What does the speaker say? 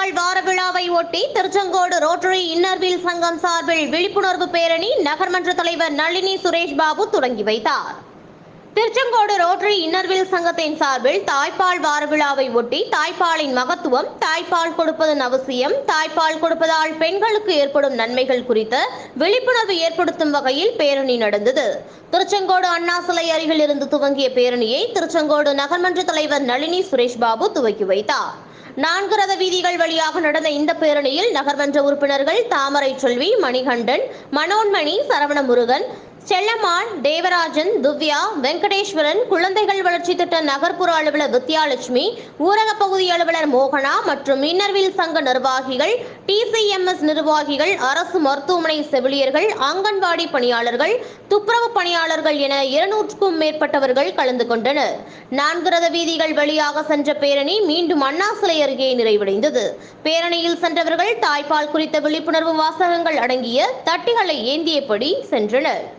தாய்ப்பால் வார விழாவை ஒட்டி திருச்செங்கோடு ரோட்டரி இன்னர்வீல் சங்கம் சார்பில் விழிப்புணர்வு பேரணி நகர்மன்ற தலைவர் நளினி சுரேஷ் பாபு தொடங்கி வைத்தார் திருச்செங்கோடு ரோட்டரி இன்னர்வில் சங்கத்தின் சார்பில் தாய்ப்பால் வார விழாவை ஒட்டி தாய்ப்பாலின் மகத்துவம் தாய்ப்பால் கொடுப்பதன் அவசியம் தாய்ப்பால் கொடுப்பதால் பெண்களுக்கு ஏற்படும் நன்மைகள் குறித்த விழிப்புணர்வு ஏற்படுத்தும் வகையில் பேரணி நடந்தது திருச்செங்கோடு அண்ணா சிலை அருகில் இருந்து துவங்கிய பேரணியை திருச்செங்கோடு நகர்மன்ற தலைவர் நளினி சுரேஷ் பாபு துவக்கி வைத்தார் நான்கு ரத வீதிகள் வழியாக நடந்த இந்த பேரணியில் நகர்மன்ற உறுப்பினர்கள் தாமரை செல்வி மணிகண்டன் மனோன்மணி சரவண முருகன் செல்லம்மாள் தேவராஜன் துவ்யா வெங்கடேஸ்வரன் குழந்தைகள் வளர்ச்சி திட்ட நகர்ப்புற அலுவலர் வித்யாலட்சுமி ஊரக பகுதி அலுவலர் மோகனா மற்றும் இன்னர்வில் சங்க நிர்வாகிகள் டிசிஎம்எஸ் நிர்வாகிகள் அரசு மருத்துவமனை செவிலியர்கள் அங்கன்வாடி பணியாளர்கள் துப்புரவு பணியாளர்கள் என இருநூற்றுக்கும் மேற்பட்டவர்கள் கலந்து கொண்டனர் நான்கு ரத வீதிகள் வழியாக சென்ற பேரணி மீண்டும் அண்ணா சிலை அருகே நிறைவடைந்தது பேரணியில் சென்றவர்கள் தாய்ப்பால் குறித்த விழிப்புணர்வு வாசகங்கள் அடங்கிய தட்டிகளை ஏந்தியபடி சென்றனர்